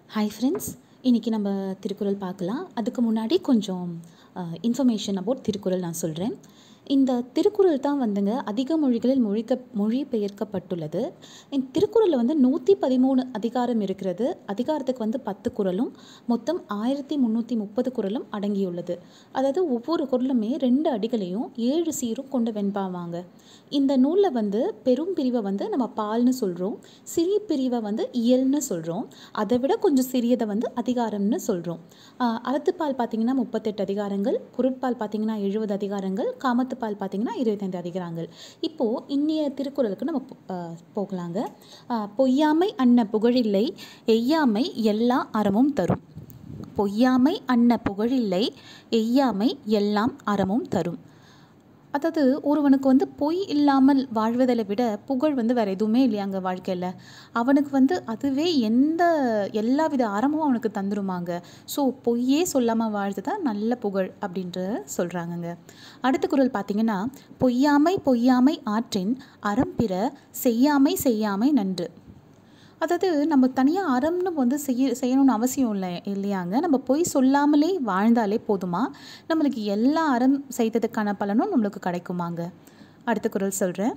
hi friends இன்றைக்கி நம்ம திருக்குறள் பார்க்கலாம் அதுக்கு முன்னாடி கொஞ்சம் இன்ஃபர்மேஷன் அபவுட் திருக்குறள் நான் சொல்கிறேன் இந்த திருக்குறள் தான் வந்துங்க அதிக மொழிகளில் மொழிக்க மொழிபெயர்க்கப்பட்டுள்ளது இந்த திருக்குறளில் வந்து நூற்றி பதிமூணு அதிகாரம் இருக்கிறது அதிகாரத்துக்கு வந்து பத்து குறளும் மொத்தம் ஆயிரத்தி முந்நூற்றி முப்பது குறளும் அடங்கியுள்ளது அதாவது ஒவ்வொரு குறளுமே ரெண்டு அடிகளையும் ஏழு சீரும் கொண்டு வெண்பாவாங்க இந்த நூலில் வந்து பெரும் பிரிவை வந்து நம்ம பால்னு சொல்கிறோம் சிறிய பிரிவை வந்து இயல்னு சொல்கிறோம் அதை விட கொஞ்சம் சிறியதை வந்து அதிகாரம்னு சொல்கிறோம் அறத்துப்பால் பார்த்தீங்கன்னா முப்பத்தெட்டு அதிகாரங்கள் பொருட்பால் பார்த்தீங்கன்னா எழுபது அதிகாரங்கள் காமத்துப்பால் பார்த்தீங்கன்னா இருபத்தைந்து அதிகாரங்கள் இப்போது இன்னிய திருக்குறளுக்கு நம்ம போ- ஆஹ் போகலாங்க ஆஹ் பொய்யாமை அன்ன புகழில்லை எய்யாமை எல்லா அறமும் தரும் பொய்யாமை அன்ன புகழில்லை எய்யாமை எல்லாம் அறமும் தரும் அதாவது ஒருவனுக்கு வந்து பொய் இல்லாமல் வாழ்வதை விட புகழ் வந்து வேறு எதுவுமே இல்லையாங்க வாழ்க்கையில் அவனுக்கு வந்து அதுவே எந்த எல்லா வித அறமும் அவனுக்கு தந்துருமாங்க ஸோ பொய்யே சொல்லாமல் வாழ்றது தான் நல்ல புகழ் அப்படின்ற சொல்கிறாங்கங்க அடுத்த குறள் பார்த்தீங்கன்னா பொய்யாமை பொய்யாமை ஆற்றின் அறம் பிற செய்யாமை செய்யாமை நன்று அதாவது நம்ம தனியாக அறம்னு வந்து செய்ய செய்யணும்னு அவசியம் இல்லை இல்லையாங்க நம்ம பொய் சொல்லாமலே வாழ்ந்தாலே போதுமா நம்மளுக்கு எல்லா அறம் செய்ததுக்கான பலனும் நம்மளுக்கு கிடைக்குமாங்க அடுத்த குறள் சொல்கிறேன்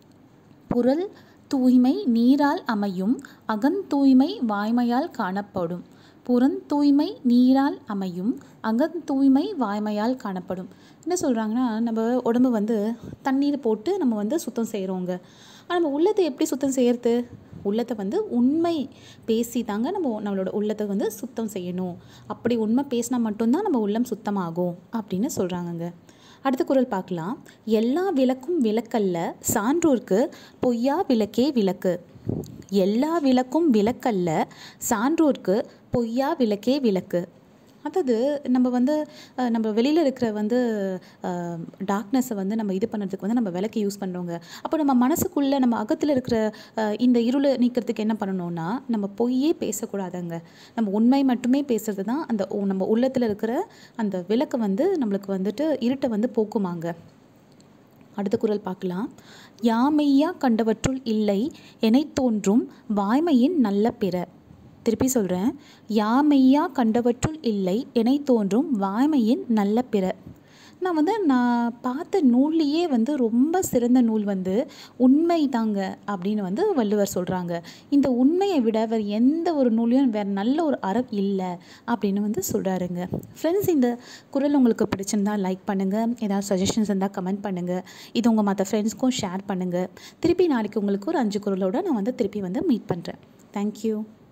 புறல் தூய்மை நீரால் அமையும் அகந் தூய்மை வாய்மையால் காணப்படும் புறந் தூய்மை நீரால் அமையும் அகந் தூய்மை வாய்மையால் காணப்படும் என்ன சொல்கிறாங்கன்னா நம்ம உடம்பு வந்து தண்ணீர் போட்டு நம்ம வந்து சுத்தம் செய்கிறோங்க ஆனால் நம்ம உள்ளத்தை எப்படி சுத்தம் செய்யறது உள்ளத்தை வந்து உண்மை பேசி தாங்க நம்ம நம்மளோட உள்ளத்தை வந்து சுத்தம் செய்யணும் அப்படி உண்மை பேசினா மட்டும்தான் நம்ம உள்ளம் சுத்தமாகும் அப்படின்னு சொல்கிறாங்கங்க அடுத்த குறள் பார்க்கலாம் எல்லா விளக்கும் விளக்கல்ல சான்றோர்க்கு பொய்யா விளக்கே விளக்கு எல்லா விளக்கும் விளக்கல்ல சான்றோர்க்கு பொய்யா விளக்கே விளக்கு அதாவது நம்ம வந்து அஹ், நம்ம வெளியில் இருக்கிற வந்து டார்க்னஸை வந்து நம்ம இது பண்ணுறதுக்கு வந்து நம்ம விளக்கு யூஸ் பண்ணுறோங்க அப்போ நம்ம மனசுக்குள்ளே நம்ம அகத்தில் இருக்கிற அஹ், இந்த இருளை நீக்கிறதுக்கு என்ன பண்ணணும்னா நம்ம பொய்யே பேசக்கூடாதுங்க நம்ம உண்மை மட்டுமே பேசுறது தான் அந்த உ- நம்ம உள்ளத்தில் இருக்கிற அந்த விளக்கை வந்து நம்மளுக்கு வந்துட்டு இருட்டை வந்து போக்குமாங்க அடுத்த குறள் பார்க்கலாம் யாமெய்யா கண்டவற்றுள் இல்லை எனைத் தோன்றும் வாய்மையின் நல்ல பிற திருப்பி சொல்கிறேன் யாமெய்யா கண்டவற்றுள் இல்லை எனைத் தோன்றும் வாய்மையின் நல்ல பிற நான் வந்து நான் பார்த்த நூல்லையே வந்து ரொம்ப சிறந்த நூல் வந்து உண்மை தாங்க அப்படின்னு வந்து வள்ளுவர் சொல்கிறாங்க இந்த உண்மையை விட வேறு எந்த ஒரு நூலையும் வேறு நல்ல ஒரு அறம் இல்லை அப்படின்னு வந்து சொல்கிறாருங்க ஃப்ரெண்ட்ஸ் இந்த குரல் உங்களுக்கு பிடிச்சிருந்தா லைக் பண்ணுங்கள் ஏதாவது சஜஷன்ஸ் இருந்தால் கமெண்ட் பண்ணுங்கள் இது உங்கள் மற்ற ஃப்ரெண்ட்ஸ்க்கும் ஷேர் பண்ணுங்கள் திருப்பி நாளைக்கு உங்களுக்கு ஒரு அஞ்சு குரலோட நான் வந்து திருப்பி வந்து மீட் பண்ணுறேன் தேங்க்யூ